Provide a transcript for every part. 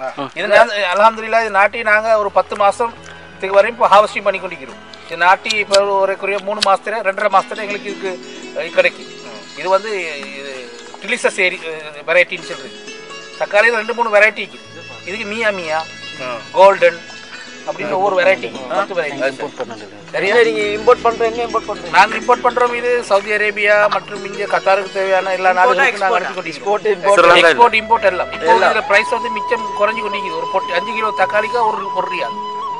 இது அலமதுல்லா இது நாட்டி நாங்க ஒரு பத்து மாசம் இதுக்கு வரையும் இப்போ ஹார்வெஸ்டிங் பண்ணி கொண்டிருக்கிறோம் இது நாட்டி இப்போ ஒரு குறைய மூணு மாசத்துல ரெண்டரை மாசத்துல எங்களுக்கு இதுக்கு அஹ், கிடைக்கும் இது வந்து இது டிலிசஸ் ஏரி வெரைட்டின்னு சொல்றது தக்காளியில் ரெண்டு மூணு வெரைட்டி இருக்குது இதுக்கு மியா மியா கோல்டன் அப்படின்னு ஒவ்வொரு வெரைட்டி பத்து வெரைட்டி சரியா நீங்க இம்போர்ட் பண்ற எங்க இம்போர்ட் பண்றீங்க நாங்கள் இம்போர்ட் பண்றோம் இது சவுதி அரேபியா மற்றும் இங்க கத்தாருக்கு தேவையான எல்லா நாடுகளுக்கும் நாங்கள் அனுப்பி கொண்டிருக்கோம் எக்ஸ்போர்ட் இம்போர்ட் எல்லாம் இப்போ இதுல பிரைஸ் வந்து மிச்சம் குறைஞ்சு கொண்டிருக்குது ஒரு பொட்டி அஞ்சு கிலோ தக்காளிக்கு ஒரு ஒரு ரியால்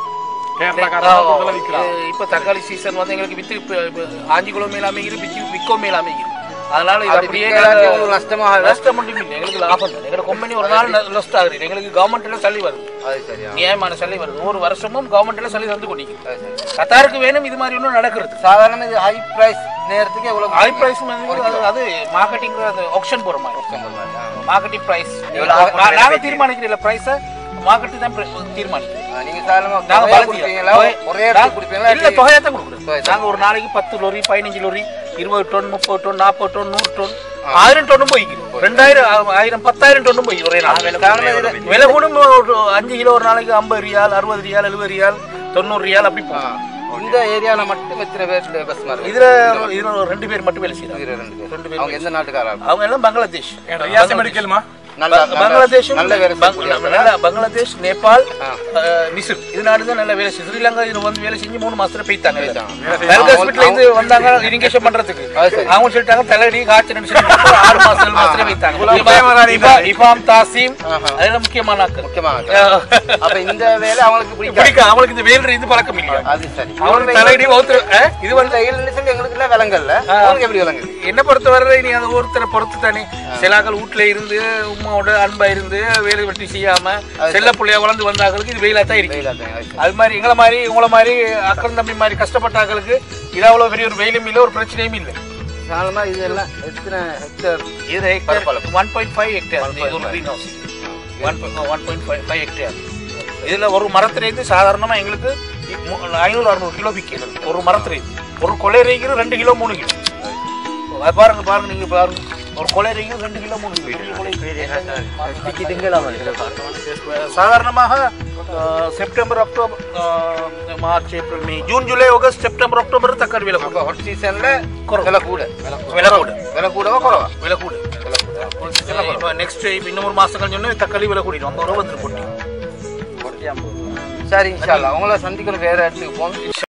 இது இப்ப தக்காளி சீசன் வந்து எங்களுக்கு வித்து இப்ப- இப்ப ஆஞ்சு கிலோ மேல அமைகிறது விற்க விற்கோ மேல அமைகிறது அதனால இது அப்படியே விற்காட்டி உங்களுக்கு நஷ்டமாக நஷ்டம் மட்டும் இல்லை எங்களுக்கு லாபம் தான் எங்களுக்கு கம்பெனி ஒரு நாள் லொஸ்ட் ஆகுது எங்களுக்கு கவர்மெண்ட்ல சல்லி வருது அது சரியா நியாயமான சல்லி வருது ஒவ்வொரு வருஷமும் கவர்மெண்ட்ல சல்லி வந்து கொண்டிருக்கு கத்தாருக்கு வேணும் இது மாதிரி ஒன்றும் நடக்கிறது சாதாரண இது ஹை பிரைஸ் நேரத்துக்கு எவ்வளவு ஹை பிரைஸ் வந்து அது மார்க்கெட்டிங் அது ஆப்ஷன் போற மாதிரி மார்க்கெட்டிங் பிரைஸ் நாங்க தீர்மானிக்கிறீங்களா பிரைஸை மார்க்கெட்டிங் தான் pri- தீர்மானிக்கிறோம் நீங்க சாதாரணமா நாங்க தொகையா பலத்தியா? கொடுப்பீங்களா தொகை- ஒரே இடத்துக்கு நாங்க- கொடுப்பீங்களா இல்ல தொகையா தான் கொடுக்குறோம் தொகை நாங்க ஒரு நாளைக்கு பத்து லொரி பதினஞ்சு லொரி இருபது டன் முப்பது டன் நாற்பது டன் நூறு டன் ஆயிரம் டன்னும் போய்க்கிறோம் ரெண்டாயிரம் ஆ- ஆயிரம் பத்தாயிரம் டன்னும் போய் ஒரே நாள் சாதாரண இதுல விலை கூட ஒரு அஞ்சு கிலோ ஒரு நாளைக்கு ஐம்பது ரியால் அறுபது ரியால் எழுபது ரியால் தொண்ணூறு ரியால் அப்படி ஆ. போகும் இந்த ஏரியால மட்டும் எத்தனை பேர் பஸ் மாதிரி இதுல இதுல ஒரு ரெண்டு பேர் மட்டும் வேலை செய்யறாங்க இதுல ரெண்டு பேர் ரெண்டு பேர் அவங்க எந்த நாட்டுக்காரங்க அவங்க எல்லாம் பங்களாதேஷ் ரியாசி மெடிக்கல்மா நல்ல பங்க- பங்களாதேஷும் நல்ல வேலை பங்க- செய்யக்கூடிய நல்ல பங்களாதேஷ் நேபாள் ஆ. அஹ், மிஸ்ர் இது நாடு தான் நல்ல வேலை செய்யும் ஸ்ரீலங்கா இது வந்து வேலை செஞ்சு மூணு மாசத்துல போயிட்டாங்க போயிட்டாங்க. ஹெல்த் ஹாஸ்பிட்டல் இருந்து வந்தாங்க இரிங்கேஷன் பண்றதுக்கு அது சரி. அவங்க சொல்லிட்டாங்க தலையடி காய்ச்சல் சொல்லிட்டு ஆறு மாசம் ஏழு மாசத்துல போயிட்டாங்க இபா- இபாம் தாசிம் ஆஹா. அதெல்லாம் முக்கியமான ஆட்கள் முக்கியமாக அப்ப இந்த வேலை அவங்களுக்கு பிடிக்காது பிடிக்கும் அவங்களுக்கு இந்த வேல் இது பழக்கம் இல்லையா அது சரி அவங்களுக்கு தலையடி ஒருத்தர் அஹ், இது வந்து இந்த ஏழு நிமிஷம் எங்களுக்கு எல்லாம் விலங்கல்ல அவங்களுக்கு எப்படி விலங்கு என்ன பொறுத்தவரை நீ அது ஒருத்தரை பொறுத்து தானே சிலாக்கள் வீட்டுல இருந்து உமாவோட அன்பா இருந்து வேலை வெட்டி செய்யாம செல்ல பிள்ளைய வளர்ந்து வந்தாங்களுக்கு இது வெயிலா தான் இருக்கு வெயிலா தான் அது சரி. அது மாதிரி எங்களை மாதிரி உங்களை மாதிரி அக்கறம் தம்பி மாதிரி கஷ்டப்பட்டாங்களுக்கு இது அவ்வளவு பெரிய ஒரு வெயிலும் இல்லை ஒரு பிரச்சனையும் இல்லை சாதாரணமா இது எல்லாம் எத்தனை ஹெக்டேர் இது hectare one point five hectare இது ஒரு green house one one point five five hectare இதில் ஒரு மரத்துலேருந்து சாதாரணமாக எங்களுக்கு மு- ஐநூறு அறுநூறு கிலோ விற்கிறது ஒரு மரத்துலேருந்து ஒரு கொலைரைக்கு ரெண்டு கிலோ மூணு கிலோ அது பாருங்க பாருங்க நீங்க பாருங்க ஒரு கொலைரைக்கு ரெண்டு கிலோ மூணு கிலோ சாதாரணமாக அஹ், செப்டம்பர் அக்டோபர் அஹ், March April May June July August September October தக்காளி விலை அப்ப ஹாட் சீசன்ல குறைவு. விலை கூட விலை கூட விலை கூடவா குறவா விலை கூட இப்போ நெக்ஸ்ட் இப்போ இன்னொரு மாசம் கழிஞ்சோடனே தக்காளி விலை கூடிடும் ஐம்பது ரூபா வந்துடும் போட்டி சரி இன்ஷால்லா உங்களை சந்திக்கணும் வேற இடத்துக்கு போகணும்